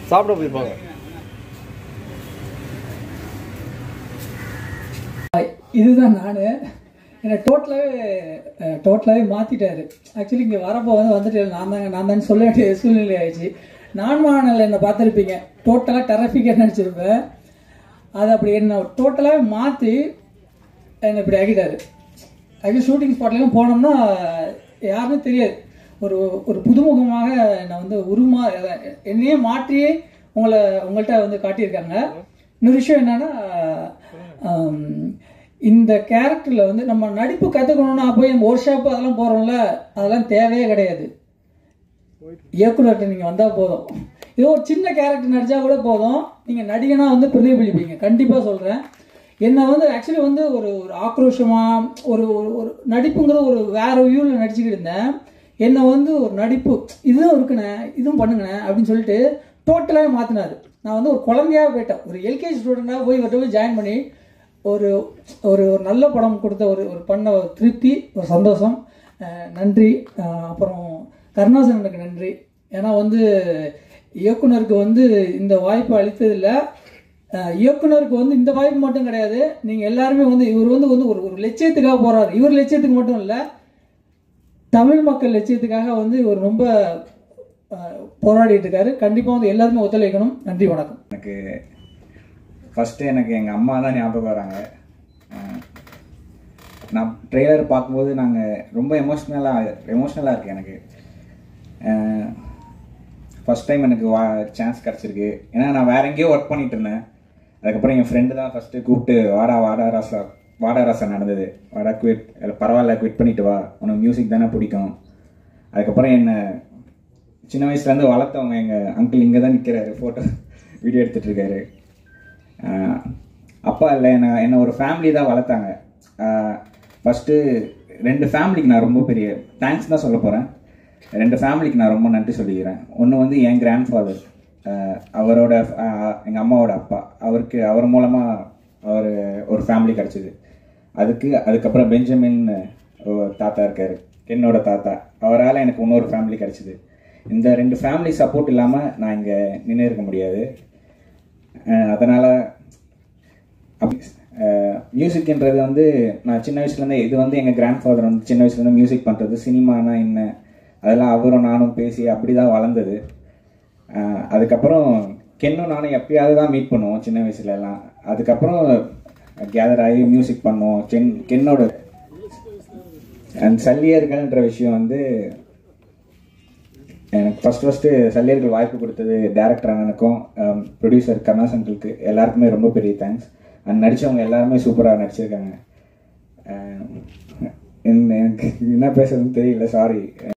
சாப்பிட போயிருப்பாங்க இதுதான் நான் என்னை டோட்டலாகவே டோட்டலாகவே மாற்றிட்டாரு ஆக்சுவலி இங்கே வரப்போ வந்து வந்துட்டு நான் தாங்க நான் தான் சொல்ல வேண்டிய சூழ்நிலை ஆயிடுச்சு நான் மாநில என்னை பார்த்துருப்பீங்க டோட்டலாக டெரஃபிக்காக நினச்சிருப்பேன் அது அப்படி என்ன டோட்டலாகவே மாற்றி என்னை இப்படி ஆக்கிட்டாரு ஆக்சுவலி ஷூட்டிங் ஸ்பாட்லாம் போனோம்னா யாருமே தெரியாது ஒரு ஒரு புதுமுகமாக என்னை வந்து உருமா என்னையே மாற்றியே உங்களை உங்கள்கிட்ட வந்து காட்டியிருக்காங்க இன்னொரு விஷயம் என்னன்னா ஆம், இந்த கேரக்டரில் வந்து நம்ம நடிப்பு கற்றுக்கணும்னா போய் நம்ம ஒர்க் ஷாப்பு அதெல்லாம் போகிறோம்ல அதெல்லாம் தேவையே கிடையாது இயக்குனர்கிட்ட நீங்கள் வந்தால் போதும் ஏதோ ஒரு சின்ன கேரக்டர் நடித்தா கூட போதும் நீங்கள் நடிகனாக வந்து பிரதிபலிப்பீங்க கண்டிப்பாக சொல்கிறேன் என்னை வந்து ஆக்சுவலி வந்து ஒரு ஒரு ஆக்ரோஷமாக ஒரு ஒரு ஒரு நடிப்புங்கிற ஒரு வேற வியூவில் நடிச்சுக்கிட்டு இருந்தேன் என்னை வந்து ஒரு நடிப்பு இதுவும் இருக்குண்ணே இதுவும் பண்ணுங்கண்ணே அப்படின்னு சொல்லிட்டு டோட்டலாகவே மாற்றினார் நான் வந்து ஒரு குழந்தையாக போயிட்டேன் ஒரு எல்கேஜி ஸ்டூடெண்ட்டாக போய் இவர்கிட்ட போய் ஜாயின் பண்ணி ஒரு ஒரு ஒரு நல்ல படம் கொடுத்த ஒரு ஒரு பண்ண ஒரு திருப்தி ஒரு சந்தோஷம் அஹ் நன்றி அஹ் அப்புறம் கருணாசனனுக்கு நன்றி ஏன்னா வந்து இயக்குனருக்கு வந்து இந்த வாய்ப்பு அளித்ததில்லை அஹ் இயக்குனருக்கு வந்து இந்த வாய்ப்பு மட்டும் கிடையாது நீங்கள் எல்லாருமே வந்து இவர் வந்து வந்து ஒரு ஒரு லட்சியத்துக்காக போறாரு இவர் லட்சியத்துக்கு மட்டும் இல்லை தமிழ் மக்கள் லட்சியத்துக்காக வந்து இவர் ரொம்ப அஹ், போராடிட்டு இருக்காரு கண்டிப்பாக வந்து எல்லாருமே ஒத்துழைக்கணும் நன்றி வணக்கம் எனக்கு ஃபஸ்ட்டு எனக்கு எங்கள் அம்மா தான் ஞாபகம் வராங்க அஹ் நான் ட்ரெய்லர் பார்க்கும்போது நாங்கள் ரொம்ப எமோஷ்னலாக எமோஷ்னலாக இருக்கு எனக்கு ஃபஸ்ட் டைம் எனக்கு வா சான்ஸ் கிடச்சிருக்கு ஏன்னா நான் வேற எங்கேயோ ஒர்க் பண்ணிட்டு இருந்தேன் அதுக்கப்புறம் என் ஃப்ரெண்டு தான் ஃபஸ்ட்டு கூப்பிட்டு வாடா வாடா ராசா வாடா ராசா நடந்தது வாடா குவிட் பரவாயில்ல குவிட் பண்ணிட்டு வா உனக்கு மியூசிக் தானே பிடிக்கும் அதுக்கப்புறம் என்ன சின்ன வயசுலேருந்து வளர்த்தவங்க எங்கள் அங்கிள் இங்கே தான் நிற்கிறாரு ஃபோட்டோ வீடியோ எடுத்துட்டு இருக்காரு ஆஹ் அப்பா இல்லை என்னை என்னை ஒரு ஃபேமிலி தான் வளர்த்தாங்க ஃபஸ்ட்டு ரெண்டு ஃபேமிலிக்கு நான் ரொம்ப பெரிய தேங்க்ஸ் தான் சொல்ல போகிறேன் ரெண்டு ஃபேமிலிக்கு நான் ரொம்ப நன்றி சொல்லிக்கிறேன் ஒன்று வந்து என் கிராண்ட் ஃபாதர் அவரோட எங்கள் அம்மாவோட அப்பா அவருக்கு அவர் மூலமாக அவர் ஒரு ஃபேமிலி கிடச்சிது அதுக்கு அதுக்கப்புறம் பெஞ்சமின் ஒரு தாத்தா இருக்கார் என்னோட தாத்தா அவரால் எனக்கு இன்னொரு ஃபேமிலி கிடச்சிது இந்த ரெண்டு ஃபேமிலி சப்போர்ட் இல்லாமல் நான் இங்கே நின்று இருக்க முடியாது அஹ் அதனால மியூசிக்ன்றது வந்து நான் சின்ன வயசுலேருந்தே இது வந்து எங்கள் கிராண்ட் ஃபாதர் வந்து சின்ன வயசுலேருந்து மியூசிக் பண்ணுறது சினிமானா என்ன அதெல்லாம் அவரும் நானும் பேசி அப்படி தான் வளர்ந்தது அஹ் அதுக்கப்புறம் கென்னும் நானும் எப்பயாவது தான் மீட் பண்ணுவோம் சின்ன வயசுல எல்லாம் அதுக்கப்புறம் கேதர் ஆகி மியூசிக் பண்ணுவோம் கென் கென்னோட அண்ட் சல்லியர்கள்ன்ற விஷயம் வந்து எனக்கு ஃபர்ஸ்ட் ஃபஸ்ட்டு சல்லியர்கள் வாய்ப்பு கொடுத்தது டேரக்டர் அண்ணனுக்கும் ப்ரொடியூசர் கருணாஸ் அங்கிளுக்கு எல்லாருக்குமே ரொம்ப பெரிய தேங்க்ஸ் அண்ட் நடித்தவங்க எல்லாருமே சூப்பராக நடிச்சிருக்காங்க அஹ் எனக்கு என்ன பேசுறதுன்னு தெரியல சாரி